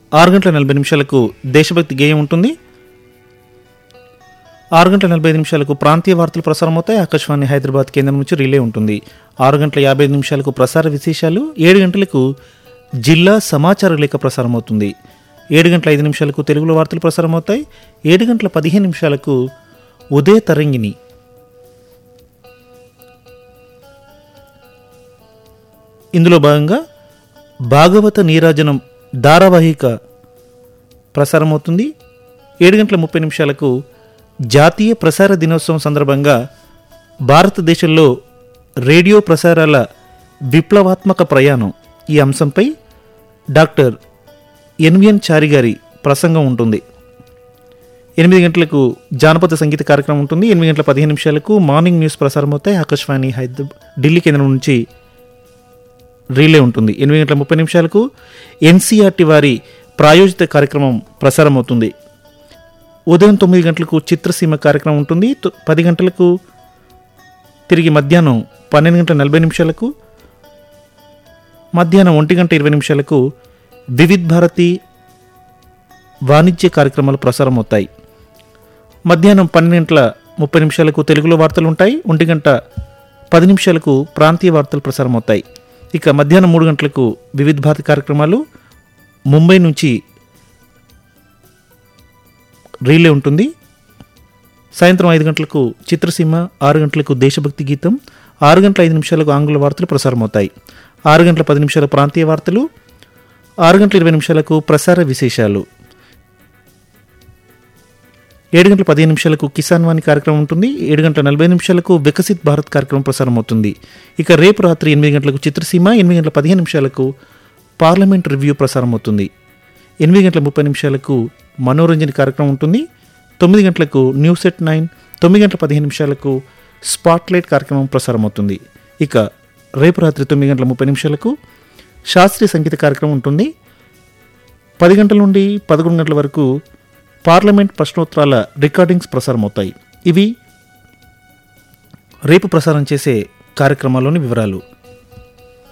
ఆరు గంటల నలభై నిమిషాలకు దేశభక్తి గేయం ఉంటుంది ఆరు గంటల నలభై ఐదు నిమిషాలకు ప్రాంతీయ వార్తలు ప్రసారం అవుతాయి ఆకాశవాణి హైదరాబాద్ కేంద్రం నుంచి రిలే ఉంటుంది ఆరు గంటల యాభై ఐదు నిమిషాలకు ప్రసార విశేషాలు ఏడు గంటలకు జిల్లా సమాచార లేఖ ప్రసారం అవుతుంది ఏడు గంటల ఐదు నిమిషాలకు తెలుగులో వార్తలు ప్రసారం అవుతాయి ఏడు గంటల పదిహేను నిమిషాలకు ఉదయ తరంగిణి ఇందులో భాగంగా భాగవత నీరాజనం ధారావాహిక ప్రసారం అవుతుంది ఏడు గంటల ముప్పై నిమిషాలకు జాతీయ ప్రసార దినోత్సవం సందర్భంగా భారతదేశంలో రేడియో ప్రసారాల విప్లవాత్మక ప్రయాణం ఈ అంశంపై డాక్టర్ ఎన్విఎన్ చారి గారి ప్రసంగం ఉంటుంది ఎనిమిది గంటలకు జానపద సంగీత కార్యక్రమం ఉంటుంది ఎనిమిది గంటల పదిహేను నిమిషాలకు మార్నింగ్ న్యూస్ ప్రసారం అవుతాయి ఆకాశవాణి హైదరాబాద్ ఢిల్లీ కేంద్రం నుంచి రీలే ఉంటుంది ఎనిమిది గంటల ముప్పై నిమిషాలకు ఎన్సీఆర్టీ వారి ప్రాయోజిత కార్యక్రమం ప్రసారం అవుతుంది ఉదయం తొమ్మిది గంటలకు చిత్రసీమ కార్యక్రమం ఉంటుంది తొ- పది గంటలకు తిరిగి మధ్యాహ్నం పన్నెండు గంటల నలభై నిమిషాలకు మధ్యాహ్నం ఒంటి గంట ఇరవై నిమిషాలకు వివిధ్ భారతి వాణిజ్య కార్యక్రమాలు ప్రసారం అవుతాయి మధ్యాహ్నం పన్నెండు గంటల ముప్పై నిమిషాలకు తెలుగులో వార్తలు ఉంటాయి ఒంటి గంట పది నిమిషాలకు ప్రాంతీయ వార్తలు ప్రసారం అవుతాయి ఇక మధ్యాహ్నం మూడు గంటలకు వివిధ భారతి కార్యక్రమాలు ముంబై నుంచి రీలే ఉంటుంది సాయంత్రం ఐదు గంటలకు చిత్రసీమ ఆరు గంటలకు దేశభక్తి గీతం ఆరు గంటల ఐదు నిమిషాలకు ఆంగ్ల వార్తలు ప్రసారం అవుతాయి ఆరు గంటల పది నిమిషాల ప్రాంతీయ వార్తలు ఆరు గంటల ఇరవై నిమిషాలకు ప్రసార విశేషాలు ఏడు గంటల పదిహేను నిమిషాలకు కిసాన్ వాణి కార్యక్రమం ఉంటుంది ఏడు గంటల నలభై నిమిషాలకు వికసిత్ భారత్ కార్యక్రమం ప్రసారం అవుతుంది ఇక రేపు రాత్రి ఎనిమిది గంటలకు చిత్రసీమ ఎనిమిది గంటల పదిహేను నిమిషాలకు పార్లమెంట్ రివ్యూ ప్రసారం అవుతుంది ఎనిమిది గంటల ముప్పై నిమిషాలకు మనోరంజన కార్యక్రమం ఉంటుంది తొమ్మిది గంటలకు న్యూస్ ఎట్ నైన్ తొమ్మిది గంటల పదిహేను నిమిషాలకు స్పాట్లైట్ కార్యక్రమం ప్రసారం అవుతుంది ఇక రేపు రాత్రి తొమ్మిది గంటల ముప్పై నిమిషాలకు శాస్త్రీయ సంగీత కార్యక్రమం ఉంటుంది పది గంటల నుండి పదకొండు గంటల వరకు పార్లమెంట్ ప్రశ్నోత్తరాల రికార్డింగ్స్ ప్రసారం అవుతాయి ఇవి రేపు ప్రసారం చేసే కార్యక్రమాల్లోని వివరాలు